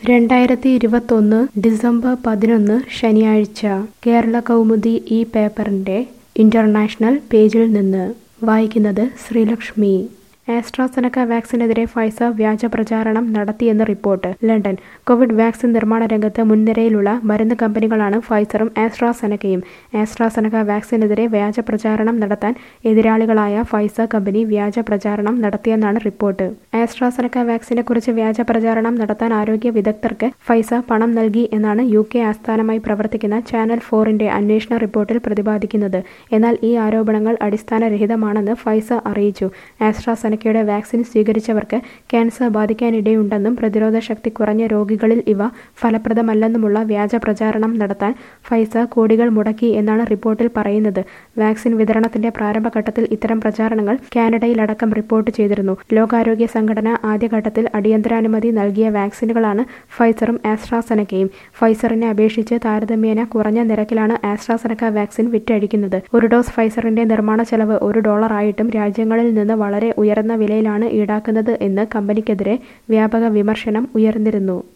രണ്ടായിരത്തി ഇരുപത്തൊന്ന് ഡിസംബർ പതിനൊന്ന് ശനിയാഴ്ച കേരള കൗമുദി ഈ പേപ്പറിന്റെ ഇന്റർനാഷണൽ പേജിൽ നിന്ന് വായിക്കുന്നത് ശ്രീലക്ഷ്മി ആസ്ട്രാസെനക്ക വാക്സിനെതിരെ ഫൈസർ വ്യാജ പ്രചാരണം നടത്തിയെന്ന് റിപ്പോർട്ട് ലണ്ടൻ കോവിഡ് വാക്സിൻ നിർമ്മാണ രംഗത്ത് മുൻനിരയിലുള്ള മരുന്ന് കമ്പനികളാണ് ഫൈസറും ആസ്ട്രാസെനക്കയും ആസ്ട്രാസെനക്ക വാക്സിനെതിരെ വ്യാജ പ്രചാരണം നടത്താൻ എതിരാളികളായ ഫൈസർ കമ്പനി വ്യാജ പ്രചാരണം നടത്തിയെന്നാണ് റിപ്പോർട്ട് ആസ്ട്രാസെനക്ക വാക്സിനെക്കുറിച്ച് വ്യാജ പ്രചാരണം നടത്താൻ ആരോഗ്യ വിദഗ്ധർക്ക് ഫൈസർ പണം നൽകി എന്നാണ് യു കെ ആസ്ഥാനമായി പ്രവർത്തിക്കുന്ന ചാനൽ ഫോറിന്റെ അന്വേഷണ റിപ്പോർട്ടിൽ പ്രതിപാദിക്കുന്നത് എന്നാൽ ഈ ആരോപണങ്ങൾ അടിസ്ഥാനരഹിതമാണെന്ന് ഫൈസർ അറിയിച്ചു ആസ്ട്രാസെനക്കയുടെ വാക്സിൻ സ്വീകരിച്ചവർക്ക് ക്യാൻസർ ബാധിക്കാനിടയുണ്ടെന്നും പ്രതിരോധ ശക്തി കുറഞ്ഞ രോഗികളിൽ ഇവ ഫലപ്രദമല്ലെന്നുമുള്ള വ്യാജ പ്രചാരണം നടത്താൻ ഫൈസർ കോടികൾ മുടക്കി എന്നാണ് റിപ്പോർട്ടിൽ പറയുന്നത് വാക്സിൻ വിതരണത്തിന്റെ പ്രാരംഭഘട്ടത്തിൽ ഇത്തരം പ്രചാരണങ്ങൾ കാനഡയിലടക്കം റിപ്പോർട്ട് ചെയ്തിരുന്നു ലോകാരോഗ്യ സംഘടന ആദ്യഘട്ടത്തിൽ അടിയന്തരാനുമതി നൽകിയ വാക്സിനുകളാണ് ഫൈസറും ആസ്ട്രാസെനക്കയും ഫൈസറിനെ അപേക്ഷിച്ച് താരതമ്യേന കുറഞ്ഞ നിരക്കിലാണ് ആസ്ട്രാസെനക്ക വാക്സിൻ വിറ്റഴിക്കുന്നത് ഒരു ഡോസ് ഫൈസറിന്റെ നിർമ്മാണ ചെലവ് ഒരു ഡോളർ ആയിട്ടും രാജ്യങ്ങളിൽ നിന്ന് വളരെ ഉയർന്ന വിലയിലാണ് ഈടാക്കുന്നത് എന്ന് കമ്പനിക്കെതിരെ വ്യാപക വിമർശനം ഉയർന്നിരുന്നു